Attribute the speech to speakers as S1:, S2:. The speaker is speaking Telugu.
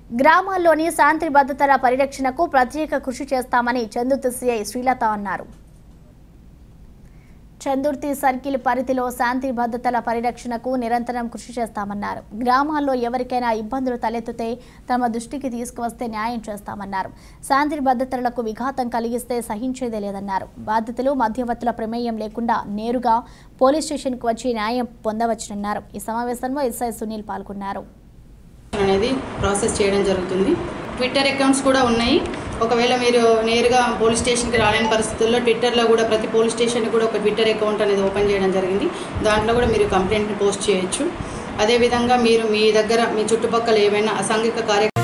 S1: గ్రామాల్లోని శాంతి భద్రతల పరిరక్షణకు ప్రత్యేక కృషి చేస్తామని చందుర్తి సిఐ శ్రీలత అన్నారు చందుర్తి సర్కిల్ పరిధిలో శాంతి భద్రతల పరిరక్షణకు నిరంతరం కృషి చేస్తామన్నారు గ్రామాల్లో ఎవరికైనా ఇబ్బందులు తలెత్తితే తమ దృష్టికి తీసుకువస్తే న్యాయం చేస్తామన్నారు శాంతి భద్రతలకు విఘాతం కలిగిస్తే సహించేదే లేదన్నారు బాధితులు మధ్యవర్తుల ప్రమేయం లేకుండా నేరుగా పోలీస్ స్టేషన్కు వచ్చి న్యాయం పొందవచ్చునన్నారు ఈ సమావేశంలో ఎస్ఐ సునీల్ పాల్గొన్నారు
S2: అనేది ప్రాసెస్ చేయడం జరుగుతుంది ట్విట్టర్ అకౌంట్స్ కూడా ఉన్నాయి ఒకవేళ మీరు నేరుగా పోలీస్ స్టేషన్కి రాలేని పరిస్థితుల్లో ట్విట్టర్లో కూడా ప్రతి పోలీస్ స్టేషన్ కూడా ఒక ట్విట్టర్ అకౌంట్ అనేది ఓపెన్ చేయడం జరిగింది దాంట్లో కూడా మీరు కంప్లైంట్ని పోస్ట్ చేయొచ్చు అదేవిధంగా మీరు మీ దగ్గర మీ చుట్టుపక్కల ఏవైనా అసాంఘిక కార్య